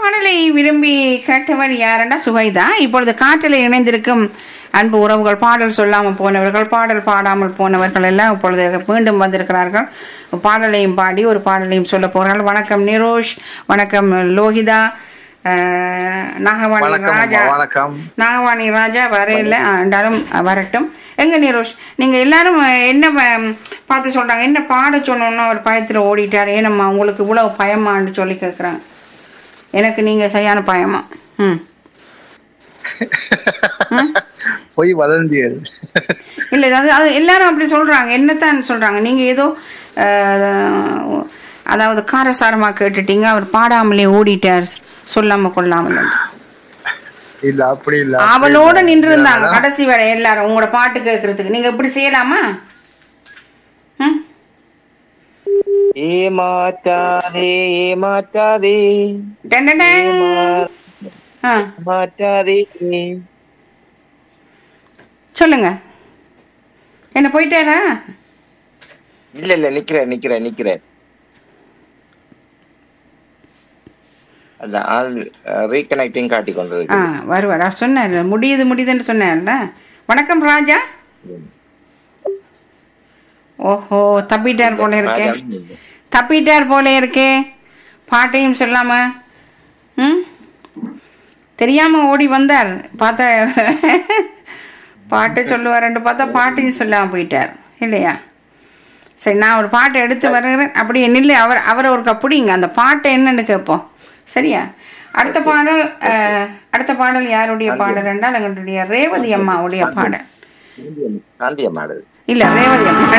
பாடலை விரும்பி கேட்டவர் யாருன்னா சுகைதா இப்பொழுது காற்றில் இணைந்திருக்கும் அன்பு உறவுகள் பாடல் சொல்லாமல் போனவர்கள் பாடல் பாடாமல் போனவர்கள் எல்லாம் இப்பொழுது மீண்டும் வந்திருக்கிறார்கள் பாடலையும் பாடி ஒரு பாடலையும் சொல்ல போகிறார்கள் வணக்கம் நிரோஷ் வணக்கம் லோகிதா அஹ், நாகவாணி வணக்கம் ராஜா அம்மா, வணக்கம் நாகவாணி ராஜா வரையில என்றாலும் வரட்டும் எங்க நிரோஷ் நீங்க எல்லாரும் என்ன ப- பார்த்து சொல்றாங்க என்ன பாட சொன்னோன்னா ஒரு பயத்துல ஓடிட்டாரு ஏனம்மா உங்களுக்கு இவ்வளவு பயமான்னு சொல்லி கேக்குறாங்க எனக்கு நீங்க சரியான பயமா ம் ம்? பொய் வதந்தியல் இல்லை அது அது எல்லாரும் அப்படி சொல்றாங்க என்னத்தான் சொல்றாங்க நீங்க ஏதோ அஹ், அதாவது காரசாரமா கேட்டுட்டீங்க அவர் பாடாமலே ஓடிட்டார் சொல்லாம கொள்ளாமல் இல்ல அப்படி இல்ல அவளோட நின்று இருந்தாங்க கடைசி வரை எல்லாரும் உங்களோட பாட்டு கேட்கறதுக்கு நீங்க இப்படி செய்யலாமா ம்? ஏமாத்தாதே ஏமாத்தாதே டண்டடே. ஆ, ஏமாத்தாதே சொல்லுங்க என்ன போயிட்டாரா இல்ல இல்ல நிக்கிறேன் நிக்கிறேன் நிக்கிறேன் அதான் ஆள் ரீகனெக்டிங் காட்டி ஆ கொண்டிருக்கு வருவார் அவர் சொன்னார் முடியுது முடியுதுன்னு சொன்னார்ல வணக்கம் ராஜா ஓஹோ தப்பிட்டார் போல இருக்கே தப்பிட்டார் போல இருக்கே பாட்டையும் சொல்லாம ம் தெரியாம ஓடி வந்தார் பார்த்தா பாட்டு சொல்லுவாருன்னு பார்த்தா பாட்டையும் சொல்லாம போயிட்டார் இல்லையா சரி நான் ஒரு பாட்டை எடுத்து வருகிறேன் அப்படியே நில்லு அவர் அவரை ஒரு கப்புடிங்க அந்த பாட்டை என்னன்னு கேட்போம் சரியா அடுத்த பாடல் அஹ், அடுத்த பாடல் யாருடைய பாடல் என்றால் எங்களுடைய ரேவதி அம்மாவுடைய பாடல் சாந்தியம் மாடுது இல்ல ரேவதி அம்மா